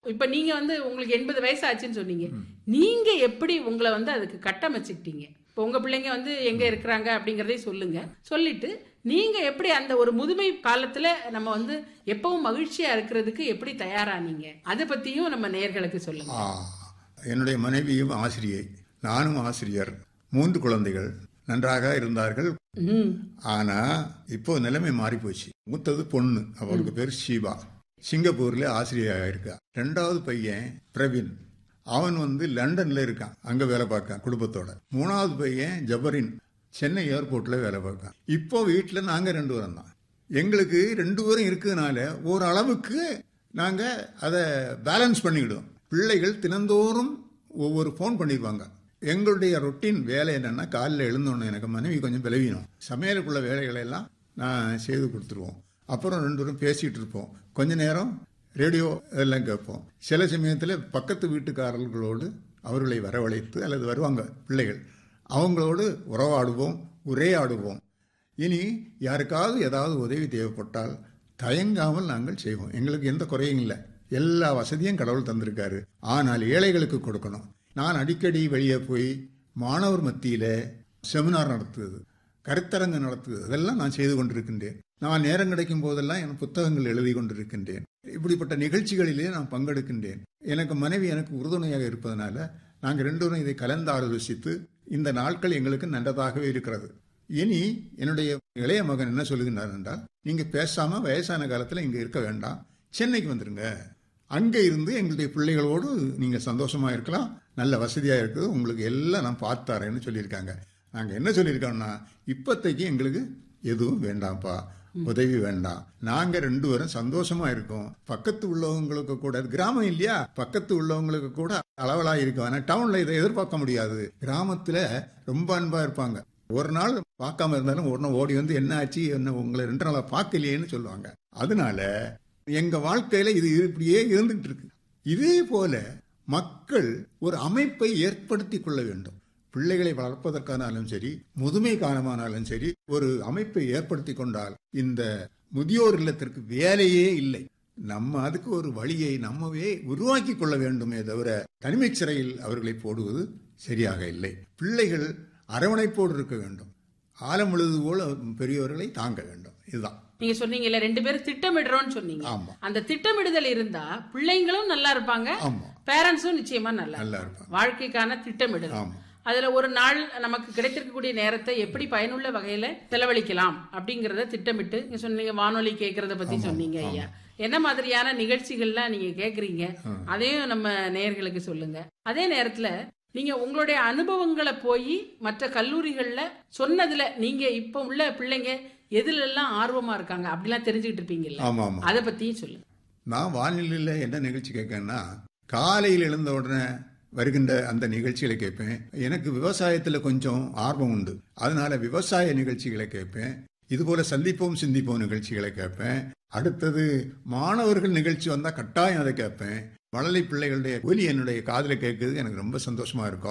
இப்ப நீங்க வந்து உங்களுக்கு எண்பது வயசு ஆச்சுன்னு சொன்னீங்க நீங்க எப்படி உங்களை வந்து அதுக்கு கட்டமைச்சுக்கிட்டீங்க இப்போ உங்க பிள்ளைங்க வந்து எங்க இருக்கிறாங்க அப்படிங்கறதையும் சொல்லுங்க சொல்லிட்டு நீங்க எப்படி அந்த ஒரு முதுமை காலத்துல நம்ம வந்து எப்பவும் மகிழ்ச்சியா இருக்கிறதுக்கு எப்படி தயாரானீங்க அதை பத்தியும் நம்ம நேயர்களுக்கு சொல்லுங்க ஆ, என்னுடைய மனைவியும் ஆசிரியை நானும் ஆசிரியர் மூன்று குழந்தைகள் நன்றாக இருந்தார்கள் ம் ஆனா இப்போ நிலைமை மாறி போச்சு மூத்தது பொண்ணு அவளுக்கு பேர் ஷீபா சிங்கப்பூர்ல ஆசிரியராக இருக்கா ரெண்டாவது பையன் பிரவீன் அவன் வந்து லண்டன்ல இருக்கான் அங்க வேலை பார்க்கான் குடும்பத்தோட மூணாவது பையன் ஜபரின் சென்னை ஏர்போர்ட்ல வேலை பார்க்கான் இப்போ வீட்டுல நாங்க ரெண்டு பேரும் தான் எங்களுக்கு ரெண்டு பேரும் இருக்கிறதுனால ஒரு அளவுக்கு நாங்க அதை பேலன்ஸ் பண்ணிக்கிடுவோம் பிள்ளைகள் தினந்தோறும் ஒவ்வொரு ஃபோன் பண்ணிப்பாங்க எங்களுடைய ரொட்டீன் வேலை என்னன்னா காலையில் எழுந்தோடனே எனக்கு மனைவி கொஞ்சம் விளைவினோம் சமையலுக்குள்ள வேலைகளை எல்லாம் நான் செய்து கொடுத்துருவோம் அப்புறம் ரெண்டு பேரும் பேசிட்டு இருப்போம் கொஞ்ச நேரம் ரேடியோ எல்லாம் கேட்போம் சில சமயத்தில் பக்கத்து வீட்டுக்காரர்களோடு அவர்களை வரவழைத்து அல்லது வருவாங்க பிள்ளைகள் அவங்களோடு உறவாடுவோம் உரையாடுவோம் இனி யாருக்காவது ஏதாவது உதவி தேவைப்பட்டால் தயங்காமல் நாங்கள் செய்வோம் எங்களுக்கு எந்த குறையும் இல்லை எல்லா வசதியும் கடவுள் தந்திருக்காரு ஆனால் ஏழைகளுக்கு கொடுக்கணும் நான் அடிக்கடி வெளியே போய் மாணவர் மத்தியில செமினார் நடத்துவது கருத்தரங்கு நடத்துவது இதெல்லாம் நான் செய்து கொண்டிருக்கின்றேன் நான் நேரம் கிடைக்கும் போதெல்லாம் என் புத்தகங்கள் எழுதி கொண்டிருக்கின்றேன் இப்படிப்பட்ட நிகழ்ச்சிகளிலே நான் பங்கெடுக்கின்றேன் எனக்கு மனைவி எனக்கு உறுதுணையாக இருப்பதனால நாங்கள் ரெண்டு பேரும் இதை கலந்து ஆலோசித்து இந்த நாட்கள் எங்களுக்கு நல்லதாகவே இருக்கிறது இனி என்னுடைய இளைய மகன் என்ன சொல்லுகின்றார் என்றால் நீங்க பேசாம வயசான காலத்துல இங்க இருக்க வேண்டாம் சென்னைக்கு வந்துருங்க அங்க இருந்து எங்களுடைய பிள்ளைகளோடு நீங்க சந்தோஷமா இருக்கலாம் நல்ல வசதியா இருக்குது உங்களுக்கு எல்லாம் நான் பார்த்தாரேன்னு சொல்லியிருக்காங்க நாங்க என்ன சொல்லியிருக்கோம்னா இப்போதைக்கு எங்களுக்கு எதுவும் வேண்டாம்ப்பா உதவி வேண்டாம் நாங்க ரெண்டு பேரும் சந்தோஷமா இருக்கோம் பக்கத்து உள்ளவங்களுக்கு கூட அது கிராமம் இல்லையா பக்கத்து உள்ளவங்களுக்கு கூட அளவலா இருக்கும் ஆனா டவுன்ல இதை எதிர்பார்க்க முடியாது கிராமத்துல ரொம்ப அன்பா இருப்பாங்க ஒரு நாள் பார்க்காம இருந்தாலும் ஒரு நாள் ஓடி வந்து என்ன ஆச்சு என்ன உங்களை ரெண்டு நாளா பார்க்கலையேன்னு சொல்லுவாங்க அதனால எங்க வாழ்க்கையில இது இப்படியே இருந்துட்டு இருக்கு இதே போல மக்கள் ஒரு அமைப்பை ஏற்படுத்தி கொள்ள வேண்டும் பிள்ளைகளை வளர்ப்பதற்கானாலும் சரி முதுமை காலமானாலும் சரி ஒரு அமைப்பை ஏற்படுத்தி கொண்டால் இந்த முதியோர் இல்லத்திற்கு வேலையே இல்லை நம்ம அதுக்கு ஒரு வழியை நம்மவே உருவாக்கி கொள்ள வேண்டுமே தவிர தனிமைச் சிறையில் அவர்களை போடுவது சரியாக இல்லை பிள்ளைகள் அரவணைப்போடு இருக்க வேண்டும் ஆலம் முழுது போல பெரியவர்களை தாங்க வேண்டும் இதுதான் நீங்க சொன்னீங்கல்ல ரெண்டு பேரும் திட்டமிடுறோம்னு சொன்னீங்க ஆமா அந்த திட்டமிடுதல் இருந்தா பிள்ளைங்களும் நல்லா இருப்பாங்க ஆமா பேரண்ட்ஸும் நிச்சயமா நல்லா நல்லா இருப்பாங்க வாழ்க்கைக்கான திட்டமிடல் ஆமா அதுல ஒரு நாள் நமக்கு கிடைத்திருக்கக்கூடிய நேரத்தை எப்படி பயனுள்ள வகையில செலவழிக்கலாம் அப்படிங்கறத திட்டமிட்டு நீங்க சொன்னீங்க வானொலி கேட்கறத பத்தி சொன்னீங்க ஐயா என்ன மாதிரியான நிகழ்ச்சிகள்லாம் நீங்க கேக்குறீங்க அதையும் நம்ம நேயர்களுக்கு சொல்லுங்க அதே நேரத்துல நீங்க உங்களுடைய அனுபவங்களை போய் மற்ற கல்லூரிகள்ல சொன்னதுல நீங்க இப்ப உள்ள பிள்ளைங்க எதுல எல்லாம் ஆர்வமா இருக்காங்க அப்படிலாம் தெரிஞ்சுக்கிட்டு இருப்பீங்கல்ல ஆமா ஆமா அதை பத்தியும் சொல்லுங்க நான் வானிலையில் என்ன நிகழ்ச்சி கேட்கேன்னா காலையில் எழுந்த உடனே வருகின்ற அந்த நிகழ்ச்சிகளை கேட்பேன் எனக்கு விவசாயத்தில் கொஞ்சம் ஆர்வம் உண்டு அதனால விவசாய நிகழ்ச்சிகளை கேட்பேன் இதுபோல சந்திப்போம் சிந்திப்போம் நிகழ்ச்சிகளை கேட்பேன் அடுத்தது மாணவர்கள் நிகழ்ச்சி வந்தா கட்டாயம் அதை கேட்பேன் மழலை பிள்ளைகளுடைய ஒலி என்னுடைய காதுல கேட்குறது எனக்கு ரொம்ப சந்தோஷமா இருக்கும்